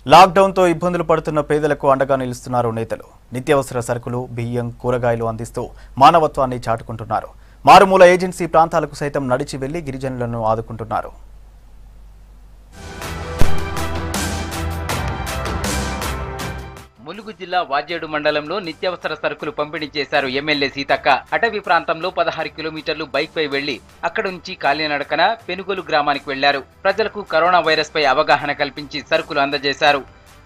లాక్డౌన్తో ఇబ్బందులు పడుతున్న పేదలకు అండగా నిలుస్తున్నారు నేతలు నిత్యావసర సరుకులు బియ్యం కూరగాయలు అందిస్తూ మానవత్వాన్ని చాటుకుంటున్నారు మారుమూల ఏజెన్సీ ప్రాంతాలకు సైతం నడిచి వెళ్లి గిరిజనులను ఆదుకుంటున్నారు ములుగు జిల్లా వాజేడు మండలంలో నిత్యావసర సరుకులు పంపిణీ చేశారు ఎమ్మెల్యే సీతక్క అటవీ ప్రాంతంలో పదహారు కిలోమీటర్లు బైక్ పై వెళ్లి అక్కడ నుంచి కాలినడకన పెనుగోలు గ్రామానికి వెళ్లారు ప్రజలకు కరోనా వైరస్ పై అవగాహన కల్పించి సరుకులు అందజేశారు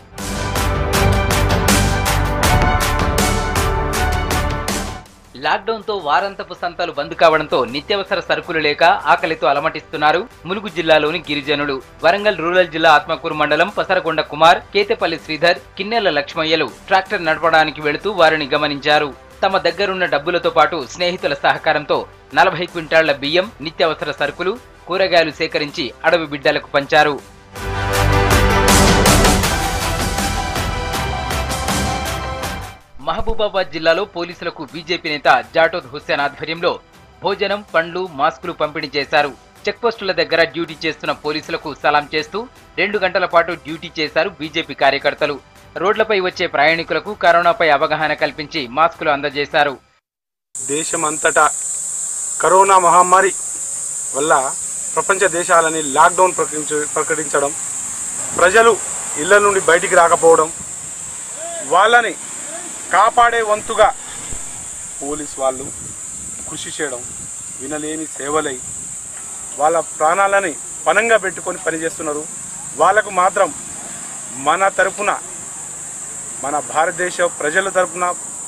లాక్డౌన్ తో వారాంతపు సంతాలు బంద్ కావడంతో నిత్యావసర సరుకులు లేక ఆకలితో అలమటిస్తున్నారు ములుగు జిల్లాలోని గిరిజనులు వరంగల్ రూరల్ జిల్లా ఆత్మకూరు మండలం పసరకొండ కుమార్ కేతపల్లి శ్రీధర్ కిన్నెల లక్ష్మయ్యలు ట్రాక్టర్ నడపడానికి వెళుతూ వారిని గమనించారు తమ దగ్గరున్న డబ్బులతో పాటు స్నేహితుల సహకారంతో నలభై క్వింటాళ్ల బియ్యం నిత్యావసర సరుకులు కూరగాయలు సేకరించి అడవి బిడ్డలకు పంచారు మహబూబాబాద్ జిల్లాలో పోలీసులకు బీజేపీ నేత జాటోద్ హుస్సేన్ ఆధ్వర్యంలో భోజనం పండ్లు మాస్కులు పంపిణీ చేశారు చెక్పోస్టుల దగ్గర డ్యూటీ చేస్తున్న పోలీసులకు సలాం చేస్తూ రెండు గంటల పాటు డ్యూటీ చేశారు బీజేపీ కార్యకర్తలు రోడ్లపై వచ్చే ప్రయాణికులకు కరోనాపై అవగాహన కల్పించి మాస్కులు అందజేశారు దేశమంతటా కరోనా మహమ్మారి వల్ల ప్రపంచ దేశాలని లాక్డౌన్ ప్రకటించ ప్రకటించడం ప్రజలు ఇళ్ల నుండి బయటికి రాకపోవడం వాళ్ళని కాపాడే వంతుగా పోలీస్ వాళ్ళు కృషి చేయడం వినలేని సేవలై వాళ్ళ ప్రాణాలని పనంగా పెట్టుకొని పనిచేస్తున్నారు వాళ్ళకు మాత్రం మన తరపున మన భారతదేశ ప్రజల తరపున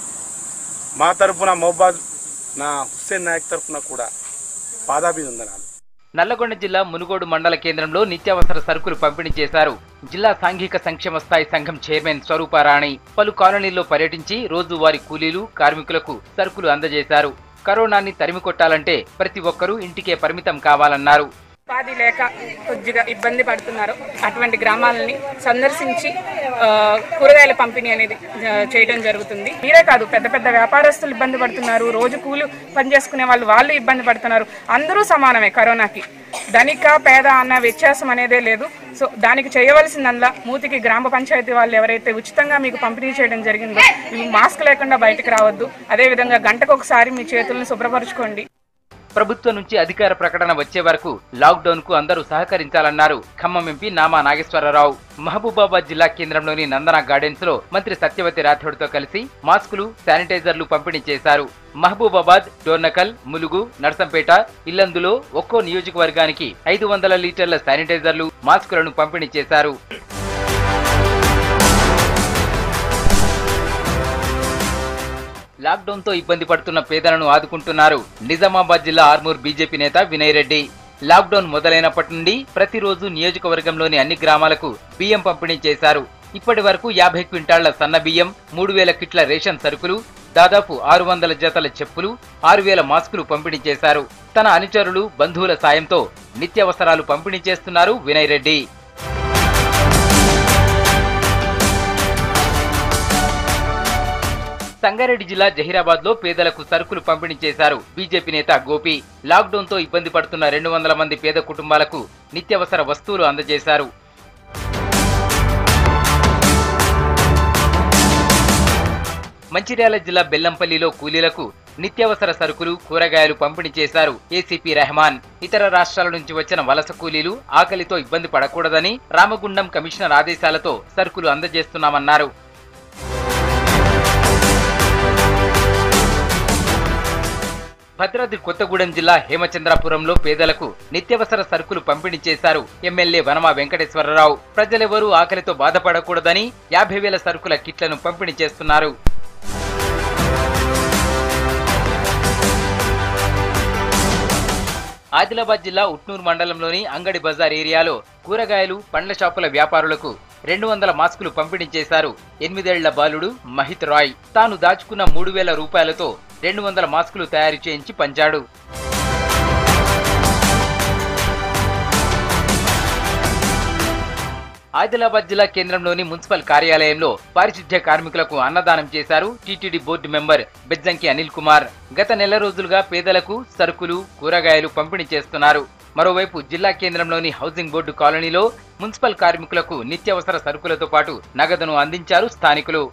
మా తరపున మహబాద్ నా హుస్సేన్ నాయక్ తరపున కూడా పాదాభివందనాలు నల్లగొండ జిల్లా మునుగోడు మండల కేంద్రంలో నిత్యావసర సరుకులు పంపిణీ చేశారు జిల్లా సాంఘిక సంక్షేమ స్థాయి సంఘం చైర్మన్ స్వరూపారాణి పలు కాలనీల్లో పర్యటించి రోజువారీ కూలీలు కార్మికులకు సరుకులు అందజేశారు కరోనాని తరిమి కొట్టాలంటే ప్రతి ఒక్కరూ ఇంటికే పరిమితం కావాలన్నారు ఉపాధి లేక కొద్దిగా ఇబ్బంది పడుతున్నారు అటువంటి గ్రామాలని సందర్శించి ఆ, కూరగాయల పంపిణీ అనేది ఆ, చేయడం జరుగుతుంది మీరే కాదు పెద్ద పెద్ద వ్యాపారస్తులు ఇబ్బంది పడుతున్నారు రోజు కూలి పని చేసుకునే వాళ్ళు వాళ్ళు ఇబ్బంది పడుతున్నారు అందరూ సమానమే కరోనాకి ధనిక పేద అన్న వ్యత్యాసం అనేదే లేదు సో దానికి చేయవలసిందల్లా మూతికి గ్రామ పంచాయతీ వాళ్ళు ఎవరైతే ఉచితంగా మీకు పంపిణీ చేయడం జరిగిందో మీకు మాస్క్ లేకుండా బయటకు రావద్దు అదేవిధంగా గంటకు ఒకసారి మీ చేతులను శుభ్రపరచుకోండి ప్రభుత్వం నుంచి అధికార ప్రకటన వచ్చే వరకు లాక్డౌన్ కు అందరూ సహకరించాలన్నారు ఖమ్మం ఎంపీ నామా నాగేశ్వరరావు మహబూబాబాద్ జిల్లా కేంద్రంలోని నందన గార్డెన్స్ లో మంత్రి సత్యవతి రాథోడ్తో కలిసి మాస్కులు శానిటైజర్లు పంపిణీ చేశారు మహబూబాబాద్ డోర్నకల్ ములుగు నర్సంపేట ఇల్లందులో ఒక్కో నియోజకవర్గానికి ఐదు వందల లీటర్ల శానిటైజర్లు మాస్కులను పంపిణీ చేశారు లాక్డౌన్ తో ఇబ్బంది పడుతున్న పేదలను ఆదుకుంటున్నారు నిజామాబాద్ జిల్లా ఆర్మూర్ బీజేపీ నేత వినయ్ రెడ్డి లాక్డౌన్ మొదలైనప్పటి నుండి ప్రతిరోజు నియోజకవర్గంలోని అన్ని గ్రామాలకు బియ్యం పంపిణీ చేశారు ఇప్పటి వరకు యాభై క్వింటాళ్ల సన్న బియ్యం మూడు వేల కిట్ల రేషన్ సరుకులు దాదాపు ఆరు వందల జతల చెప్పులు ఆరు వేల మాస్కులు పంపిణీ చేశారు తన అనుచరులు బంధువుల సాయంతో నిత్యావసరాలు పంపిణీ చేస్తున్నారు వినయ్ రెడ్డి సంగారెడ్డి జిల్లా జహీరాబాద్ లో పేదలకు సరుకులు పంపిణీ చేశారు బీజేపీ నేత గోపి లాక్డౌన్ తో ఇబ్బంది పడుతున్న రెండు వందల మంది పేద కుటుంబాలకు నిత్యావసర వస్తువులు అందజేశారు మంచిర్యాల జిల్లా బెల్లంపల్లిలో కూలీలకు నిత్యావసర సరుకులు కూరగాయలు పంపిణీ చేశారు ఏసీపీ రెహమాన్ ఇతర రాష్ట్రాల నుంచి వచ్చిన వలస కూలీలు ఆకలితో ఇబ్బంది పడకూడదని రామగుండం కమిషనర్ ఆదేశాలతో సరుకులు అందజేస్తున్నామన్నారు భద్రాద్రి కొత్తగూడెం జిల్లా హేమచంద్రాపురంలో పేదలకు నిత్యావసర సరుకులు పంపిణీ చేశారు ఎమ్మెల్యే వనమా వెంకటేశ్వరరావు ప్రజలెవరూ ఆకలితో బాధపడకూడదని యాభై వేల సరుకుల కిట్లను పంపిణీ చేస్తున్నారు ఆదిలాబాద్ జిల్లా ఉట్నూరు మండలంలోని అంగడి బజార్ ఏరియాలో కూరగాయలు పండ్ల షాపుల వ్యాపారులకు రెండు వందల మాస్కులు పంపిణీ చేశారు ఎనిమిదేళ్ల బాలుడు మహిత్ రాయ్ తాను దాచుకున్న మూడు వేల రూపాయలతో రెండు వందల మాస్కులు తయారు చేయించి పంచాడు ఆదిలాబాద్ జిల్లా కేంద్రంలోని మున్సిపల్ కార్యాలయంలో పారిశుధ్య కార్మికులకు అన్నదానం చేశారు TTD board member Bejjanki Anil Kumar గత నెల రోజులుగా పేదలకు సరుకులు కూరగాయలు పంపిణీ చేస్తున్నారు మరోవైపు జిల్లా కేంద్రంలోని హౌసింగ్ బోర్డు కాలనీలో మున్సిపల్ కార్మికులకు నిత్యావసర సరుకులతో పాటు నగదును అందించారు స్థానికులు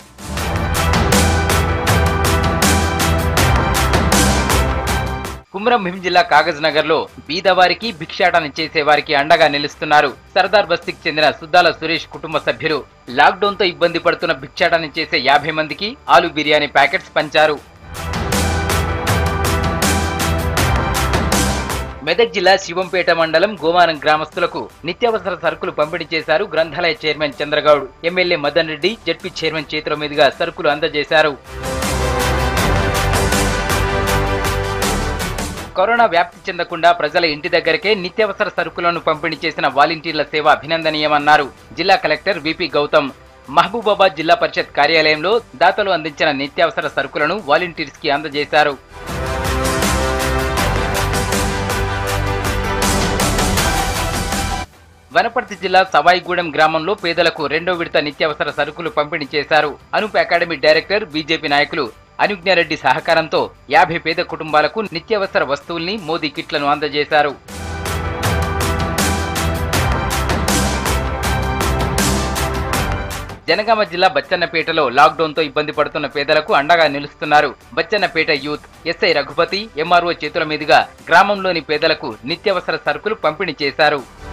కుమ్రం భీం జిల్లా కాగజ్ నగర్ లో బీదవారికి భిక్షాటన చేసే వారికి అండగా నిలుస్తున్నారు సర్దార్ బస్తీకి చెందిన సుద్దాల సురేష్ కుటుంబ సభ్యులు లాక్డౌన్ తో ఇబ్బంది పడుతున్న భిక్షాటన చేసే యాభై మందికి ఆలు బిర్యానీ ప్యాకెట్స్ పంచారు మెదక్ జిల్లా శివంపేట మండలం గోమానం గ్రామస్తులకు నిత్యావసర సరుకులు పంపిణీ చేశారు గ్రంథాలయ chairman Chandragoud MLA Madan Reddy ZP chairman చేతుల మీదుగా సరుకులు అందజేశారు కరోనా వ్యాప్తి చెందకుండా ప్రజల ఇంటి దగ్గరకే నిత్యావసర సరుకులను పంపిణీ చేసిన వాలంటీర్ల సేవ అభినందనీయమన్నారు జిల్లా కలెక్టర్ విపి గౌతమ్ మహబూబాబాద్ జిల్లా పరిషత్ కార్యాలయంలో దాతలు అందించిన నిత్యావసర సరుకులను వాలంటీర్స్ కి అందజేశారు వనపర్తి జిల్లా సవాయిగూడెం గ్రామంలో పేదలకు రెండో విడత నిత్యావసర సరుకులు పంపిణీ చేశారు అనూప్ అకాడమీ డైరెక్టర్ బీజేపీ నాయకులు అనుజ్ఞారెడ్డి సహకారంతో యాభై పేద కుటుంబాలకు నిత్యావసర వస్తువుల్ని మోదీ కిట్లను అందజేశారు జనగామ జిల్లా బచ్చన్నపేటలో లాక్డౌన్ తో ఇబ్బంది పడుతున్న పేదలకు అండగా నిలుస్తున్నారు Bachannapet youth SI Raghupathi MRO చేతుల మీదుగా గ్రామంలోని పేదలకు నిత్యావసర సరుకులు పంపిణీ చేశారు